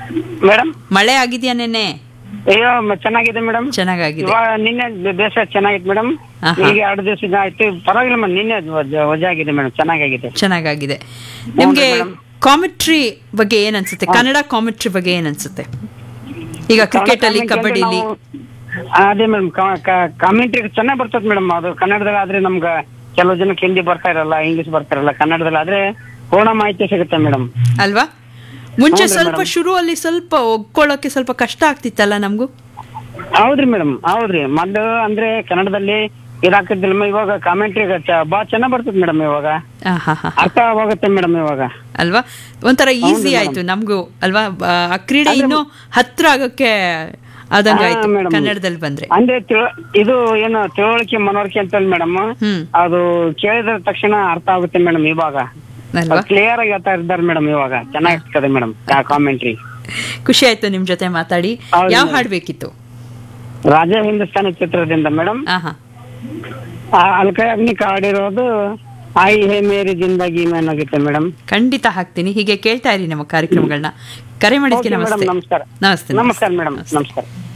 Madam ಮಳೆ ಆಗಿದ್ಯಾ ನೆನ್ನೆ ಅಯ್ಯೋ ಮ- ಚೆನ್ನಾಗಿದೆ ಮೇಡಮ್ ಚೆನ್ನಾಗಾಗಿದೆ ಇವಾಗ ನಿನ್ನೆ ಬೆ- ಬೇಸ ಚೆನ್ನಾಗಿತ್ತು ಮೇಡಮ್ ಆಹಾ. ಈಗ ಎರಡು ದಿವಸ ಆಯ್ತು ಪರವಾಗಿಲ್ಲ ಮೇಡಮ್ ನಿನ್ನೆ ವಜ- ವಜಾ ಆಗಿದೆ ಮೇಡಮ್ ಚೆನ್ನಾಗಾಗಿದೆ ಚೆನ್ನಾಗಾಗಿದೆ ನಿಮ್ಗೆ madam. ಕಾಮೆಟ್ರಿ ಬಗ್ಗೆ ಏನ್ ಅನ್ಸುತ್ತೆ ಕನ್ನಡ ಕಾಮೆಟ್ರಿ ಬಗ್ಗೆ ಏನ್ ಅನ್ಸುತ್ತೆ ಈಗ ಕ್ರಿಕೆಟ್ ಅಲ್ಲಿ ಕನ್ನಡ ಕಬಡ್ಡಿಲಿ ನಾವು- ಅದೇ ಮೇಡಮ್ ಕಾಮೆಂಟ್ರಿ ಚೆನ್ನಾಗಿ ಬರ್ತದೆ ಮೇಡಮ್ ಅದು ಕನ್ನಡದಲ್ಲಿ ಆದ್ರೆ ನಮ್ಗ ಕೆಲವು ಜನಕ್ಕೆ ಹಿಂದಿ ಬರ್ತಾ ಇರಲ್ಲ ಇಂಗ್ಲಿಷ್ ಬರ್ತಾ ಇರಲ್ಲ ಕನ್ನಡದಲ್ಲಿ ಆದ್ರೆ ಪೂರ್ಣ ಮಾಹಿತಿ ಸಿಗುತ್ತೆ ಮೇಡಮ್ ಅಲ್ವಾ ಮುಂಚೆ ಹೌದು ಸ್ವಲ್ಪ madam. ಶುರು ಅಲ್ಲಿ ಸ್ವಲ್ಪ ಒಗ್ಕೊಳ್ಳೋಕೆ ಸ್ವಲ್ಪ ಕಷ್ಟ ಆಗ್ತಿತ್ತಲ್ಲ ನಮಗೂ ಹೌದ್ರಿ ಮೇಡಮ್ ಹೌದ್ರಿ ಮೊದ್ಲು ಅಂದ್ರೆ ಕನ್ನಡದಲ್ಲಿ ಇದಾಕಿದ್ದಿಲ್ಲ ಇವಾಗ ಕಾಮೆಂಟ್ರಿ ಬಹಳ ಚೆನ್ನಾಗ್ ಬರ್ತದೆ ಮೇಡಮ್ ಇವಾಗ ಆಹಾಹಾ. ಅರ್ಥವಾಗುತ್ತೆ ಮೇಡಮ್ ಇವಾಗ ಅಲ್ವಾ ಒಂಥರ ಈಸಿ madam. ಆಯ್ತು ನಮ್ಗೂ ಅಲ್ವಾ ಬ- ಆ ಕ್ರೀಡೆ ಇನ್ನೂ ಹತ್ರ ಆಗಕ್ಕೆ ಆದಂಗ ಹಾ, ಆಯ್ತು madam. ಕನ್ನಡದಲ್ಲಿ ಬಂದ್ರೆ ಅಂದ್ರೆ ತಿಳ- ಇದು ಏನು ತಿಳುವಳಿಕೆ ಮನವರಿಕೆ ಅಂತ ಮೇಡಮ್ ಹ್ಮ್ ಅದು ಕೇಳಿದ ತಕ್ಷಣ ಅರ್ಥ ಆಗುತ್ತೆ ಮೇಡಮ್ ಇವಾಗ ಅಲ್ವಾ ಕ್ಲಿಯರ್ ಆಗಿ ಹೇಳ್ತಾ ಇದ್ದಾರೆ ಮೇಡಮ್ ಇವಾಗ ಚೆನ್ನಾಗಿರ್ತದೆ ಮೇಡಮ್ ಕಾಮೆಂಟ್ರಿ ಖುಷಿ ಆಯ್ತು ನಿಮ್ ಜೊತೆ ಮಾತಾಡಿ ಹೌದು ಯಾವ madam. ಹಾಡ್ ಬೇಕಿತ್ತು ರಾಜ ಹಿಂದೂಸ್ತಾನಿ ಚಿತ್ರದಿಂದ ಮೇಡಮ್ ಆಹಾ ಅಲ್ಕೈ ಅಗ್ನಿ ಕಾಡಿರೋದು ಆಯಿ ಹೇ ಮೇರಿ ಜಿಂದಗಿ ಮೇನಾಗುತ್ತೆ ಮೇಡಮ್ ಖಂಡಿತ ಹಾಕ್ತೀನಿ ಹೀಗೆ ಕೇಳ್ತಾ ಇರಿ ನಮ್ಮ ಕಾರ್ಯಕ್ರಮಗಳನ್ನ ಕರೆ ಮಾಡಿದ್ಕೆ Okay, madam, ನಮಸ್ತೆ ನಮಸ್ಕಾರ ನಮಸ್ತೆ ನಮಸ್ಕಾರ ಮೇಡಮ್ ನಮಸ್ಕಾರ